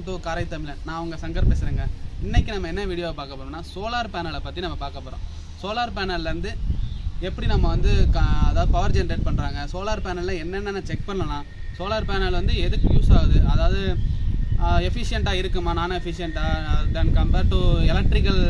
welcome to காரை தமிழன் நான் உங்கள் சங்கர் பேசுகிறேங்க இன்றைக்கி நம்ம என்ன வீடியோ பார்க்க போகிறோம்னா சோலார் பேனலை பற்றி நம்ம பார்க்க போகிறோம் சோலார் பேனல்லேருந்து எப்படி நம்ம வந்து கா அதாவது பவர் ஜென்ரேட் பண்ணுறாங்க சோலார் பேனலில் என்னென்ன செக் பண்ணலாம் சோலார் பேனல் வந்து எதுக்கு யூஸ் ஆகுது அதாவது எஃபிஷியண்ட்டாக இருக்குமா நான் எஃபிஷியண்ட்டாக தென் கம்பேர் டு எலக்ட்ரிக்கல்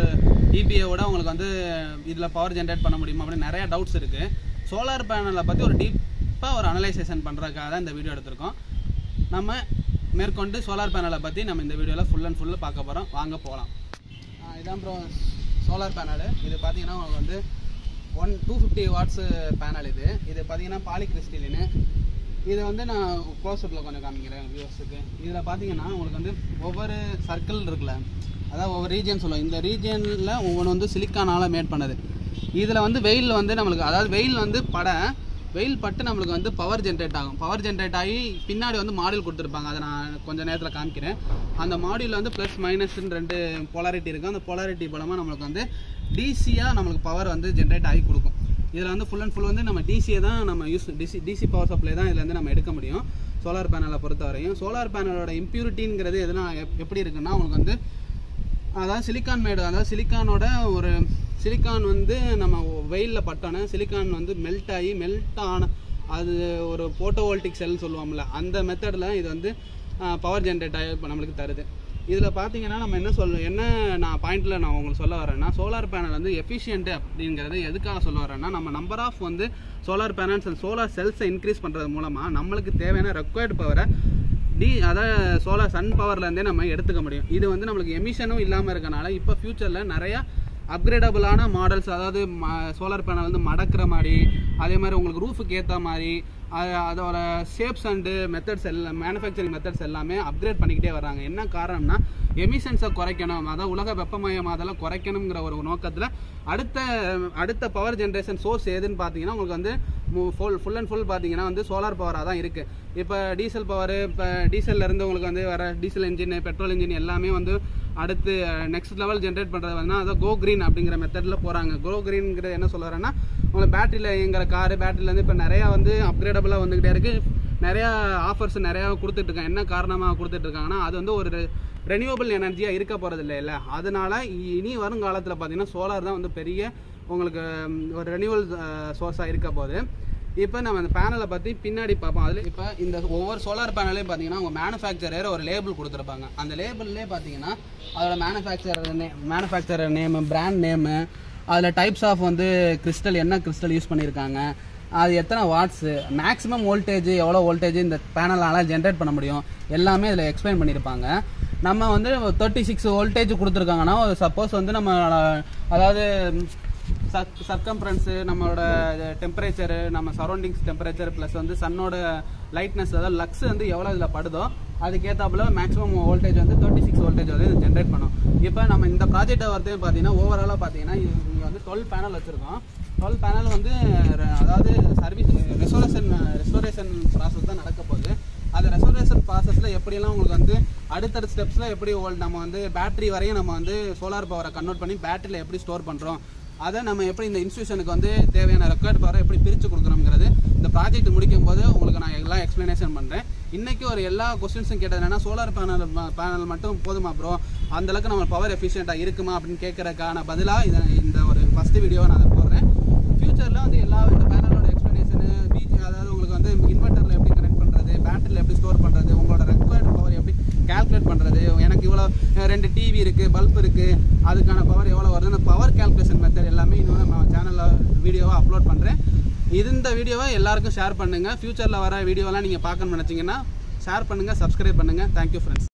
விட உங்களுக்கு வந்து இதில் பவர் ஜென்ரேட் பண்ண முடியுமா அப்படின்னு நிறையா டவுட்ஸ் இருக்குது சோலார் பேனலை பற்றி ஒரு டீப்பாக ஒரு அனலைசேஷன் பண்ணுறதுக்காக தான் இந்த வீடியோ எடுத்திருக்கோம் நம்ம மேற்கொண்டு சோலார் பேனலை பற்றி நம்ம இந்த வீடியோவில் ஃபுல் அண்ட் ஃபுல்லு பார்க்க போகிறோம் வாங்க போகலாம் இதான் ப்ரோ சோலார் பேனலு இது பார்த்தீங்கன்னா உங்களுக்கு வந்து one two fifty watts panel இது இது பார்த்தீங்கன்னா பாலிகிறிஸ்டிலின்னு இதை வந்து நான் க்ளோஸ்அப்பில் கொஞ்சம் காமிக்கிறேன் வியூவர்ஸுக்கு இதில் பார்த்தீங்கன்னா உங்களுக்கு வந்து ஒவ்வொரு சர்க்கிள் இருக்குல்ல அதாவது ஒவ்வொரு ரீஜன் சொல்லுவோம் இந்த ரீஜனில் ஒவ்வொன்று வந்து சிலிக்கானால் மேட் பண்ணது இதில் வந்து வெயில் வந்து நம்மளுக்கு அதாவது வெயில் வந்து பட வெயில் பட்டு நம்மளுக்கு வந்து பவர் ஜென்ரேட் ஆகும் பவர் ஜென்ரேட் ஆகி பின்னாடி வந்து மாடியூல் கொடுத்துருப்பாங்க அதை நான் கொஞ்சம் நேரத்தில் காமிக்கிறேன் அந்த மாடியூலில் வந்து ப்ளஸ் மைனஸ்ன்னு ரெண்டு போலாரிட்டி இருக்கும் அந்த போலாரிட்டி மூலமாக நம்மளுக்கு வந்து டிசியாக நம்மளுக்கு பவர் வந்து ஜென்ரேட் ஆகி கொடுக்கும் இதில் வந்து ஃபுல் அண்ட் ஃபுல் வந்து நம்ம டிசியை தான் நம்ம use DC DC power supply தான் இதில் வந்து நம்ம எடுக்க முடியும் சோலார் பேனலை பொறுத்த வரையும் சோலார் பேனலோட இம்ப்யூரிட்டிங்கிறது எதுனா எப்- எப்படி இருக்குன்னா உங்களுக்கு வந்து அதாவது சிலிக்கான் மேடு அதாவது சிலிக்கானோட ஒரு சிலிக்கான் வந்து நம்ம வெயிலில் பட்டோன்னே சிலிக்கான் வந்து மெல்ட் ஆகி மெல்ட் ஆன அது ஒரு போட்டோவோல்டிக் செல்னு சொல்லுவோம்ல அந்த மெத்தடில் இது வந்து பவர் ஜென்ரேட் ஆகி இப்போ நம்மளுக்கு தருது இதில் பார்த்தீங்கன்னா நம்ம என்ன சொல்ல என்ன நான் பாயிண்டில் நான் உங்களுக்கு சொல்ல வரேன்னா சோலார் பேனல் வந்து எஃபிஷியன்ட்டு அப்படிங்கிறது எதுக்காக சொல்ல வரேன்னா நம்ம நம்பர் ஆஃப் வந்து சோலார் பேனல்ஸ் அண்ட் சோலார் செல்ஸை இன்க்ரீஸ் பண்ணுறது மூலமாக நம்மளுக்கு தேவையான ரெக்வயர்டு பவரை டி அதாவது சோலார் சன் பவர்லேருந்தே நம்ம எடுத்துக்க முடியும் இது வந்து நம்மளுக்கு எமிஷனும் இல்லாமல் இருக்கனால இப்போ ஃப்யூச்சரில் நிறையா அப்கிரேடபுளான மாடல்ஸ் அதாவது சோலார் பேனல் வந்து மடக்கிற மாதிரி அதே மாதிரி உங்களுக்கு ரூஃபுக்கு ஏற்ற மாதிரி அது அதோட ஷேப்ஸ் அண்டு மெத்தட்ஸ் எல்லாம் மேனுஃபேக்சரிங் மெத்தட்ஸ் எல்லாமே அப்கிரேட் பண்ணிக்கிட்டே வராங்க என்ன காரணம்னா எமிஷன்ஸை குறைக்கணும் அதாவது உலக வெப்பமயமாதலை குறைக்கணுங்கிற ஒரு நோக்கத்தில் அடுத்த அடுத்த பவர் ஜென்ரேஷன் சோர்ஸ் எதுன்னு பார்த்தீங்கன்னா உங்களுக்கு வந்து ஃபுல் ஃபுல் அண்ட் ஃபுல் பார்த்தீங்கன்னா வந்து சோலார் பவராக தான் இருக்குது இப்போ டீசல் பவர் இப்போ டீசல்ல இருந்து உங்களுக்கு வந்து வர டீசல் இன்ஜின் பெட்ரோல் இன்ஜின் எல்லாமே வந்து அடுத்து நெக்ஸ்ட் லெவல் ஜென்ரேட் பண்ணுறது வந்து அதான் கோ க்ரீன் அப்படிங்கிற மெத்தடில் போகிறாங்க கோ க்ரீன்ங்கிறது என்ன சொல்ல வரேன்னா உங்களுக்கு பேட்டரியில் இயங்குற காரு பேட்டரியிலேருந்து இப்போ நிறையா வந்து அப்கிரேடபுளாக வந்துக்கிட்டே இருக்குது நிறையா ஆஃபர்ஸ் நிறையா கொடுத்துட்ருக்காங்க என்ன காரணமாக கொடுத்துட்ருக்காங்கன்னா அது வந்து ஒரு ரெனியூவபிள் எனர்ஜியாக இருக்க போகிறது இல்லை இல்லை அதனால இனி வரும் காலத்தில் பார்த்தீங்கன்னா சோலார் தான் வந்து பெரிய உங்களுக்கு ம், ஒரு ரெனியூவல் சோர்ஸாக இருக்க போகுது இப்போ நம்ம அந்த பேனலை பற்றி பின்னாடி பார்ப்போம் அதில் இப்போ இந்த ஒவ்வொரு சோலார் பேனலையும் பார்த்தீங்கன்னா அவங்க மேனுஃபேக்சரர் ஒரு லேபிள் கொடுத்துருப்பாங்க அந்த லேபிள்லேயே பார்த்தீங்கன்னா அதோட மேனுஃபேக்சரர் நே மேனுஃபேக்சரர் நேமு பிராண்ட் நேமு அதில் டைப்ஸ் ஆஃப் வந்து கிறிஸ்டல் என்ன கிறிஸ்டல் யூஸ் பண்ணியிருக்காங்க அது எத்தனை வாட்ஸு மேக்ஸிமம் வோல்டேஜ் எவ்வளோ வோல்டேஜ் இந்த பேனலால் ஜென்ரேட் பண்ண முடியும் எல்லாமே இதில் எக்ஸ்பிளைன் பண்ணியிருப்பாங்க நம்ம வந்து தேர்ட்டி சிக்ஸ் வோல்டேஜ் கொடுத்துருக்காங்கன்னா சப்போஸ் வந்து நம்ம அதாவது சர்க் சர்க்கம்ஃபரன்ஸு நம்மளோட டெம்பரேச்சரு நம்ம சரௌண்டிங்ஸ் டெம்பரேச்சர் ப்ளஸ் வந்து சன்னோட லைட்னஸ் அதாவது லக்ஸ் வந்து எவ்வளோ இதில் படுதோ அதுக்கேற்றாப்புல மேக்ஸிமம் வோல்டேஜ் வந்து தேர்ட்டி சிக்ஸ் வோல்டேஜ் வந்து ஜென்ரேட் பண்ணும் இப்போ நம்ம இந்த ப்ராஜெக்டை வரது பார்த்தீங்கன்னா ஓவராலாக பார்த்தீங்கன்னா இங்கே வந்து டுவெல் பேனல் வச்சுருக்கோம் டுவெல் பேனல் வந்து ர- அதாவது சர்வீஸ் ரெஸ்டோரேஷன் ரெஸ்டோரேஷன் ப்ராசஸ் தான் நடக்க போகுது அந்த ரெசர்வேஷன் ப்ராசஸில் எப்படியெல்லாம் உங்களுக்கு வந்து அடுத்தடுத்த ஸ்டெப்ஸில் எப்படி ஓல் நம்ம வந்து பேட்டரி வரையும் நம்ம வந்து சோலார் பவரை கன்வெர்ட் பண்ணி பேட்டரியில் எப்படி ஸ்டோர் பண்ணுறோம் அதை நம்ம எப்படி இந்த இன்ஸ்டியூஷனுக்கு வந்து தேவையான ரெக்கார்ட் பவரை எப்படி பிரித்து கொடுக்குறோங்கிறது இந்த ப்ராஜெக்ட் முடிக்கும் போது உங்களுக்கு நான் எல்லாம் எக்ஸ்ப்ளனேஷன் பண்ணுறேன் இன்றைக்கி ஒரு எல்லா கொஸ்டின்ஸும் கேட்டது என்னன்னா சோலார் பேனல் பேனல் மட்டும் போதுமா ப்ரோ அந்தளவுக்கு நம்ம பவர் எஃபிஷியண்ட்டாக இருக்குமா அப்படின்னு கேட்குறதுக்கான பதிலாக இதை இந்த ஒரு ஃபஸ்ட்டு வீடியோவை நான் அதை போடுறேன் ஃப்யூச்சரில் வந்து எல்லா இந்த பேனலோட எக்ஸ்ப்ளனேஷனு பிஜி அதாவது உங்களுக்கு வந்து இன்வெர்ட்டரில் எப்படி கனெக்ட் பண்ணுறது பேட்டரியில் எப்படி ஸ்டோர் பண்ணுறது உங்களோட ரெக்வயர்டு பவர் எப்படி கால்குலேட் பண்ணுறது எனக்கு இவ்வளோ அஹ், ரெண்டு டிவி இருக்குது பல்ப் இருக்குது அதுக்கான பவர் எவ்வளோ வருது அந்த பவர் கால்குலேஷன் மெத்தட் எல்லாமே இன்னும் நம்ம சேனலில் வீடியோவாக அப்லோட் பண்ணுறேன் இது இந்த வீடியோவை எல்லாருக்கும் ஷேர் பண்ணுங்கள் ஃப்யூச்சரில் வர வீடியோலாம் நீங்கள் பார்க்கணும்னு நினச்சிங்கன்னா ஷேர் பண்ணுங்கள் சப்ஸ்கிரைப் பண்ணுங்கள் தேங்க்யூ ஃப்ரெண்ட்ஸ்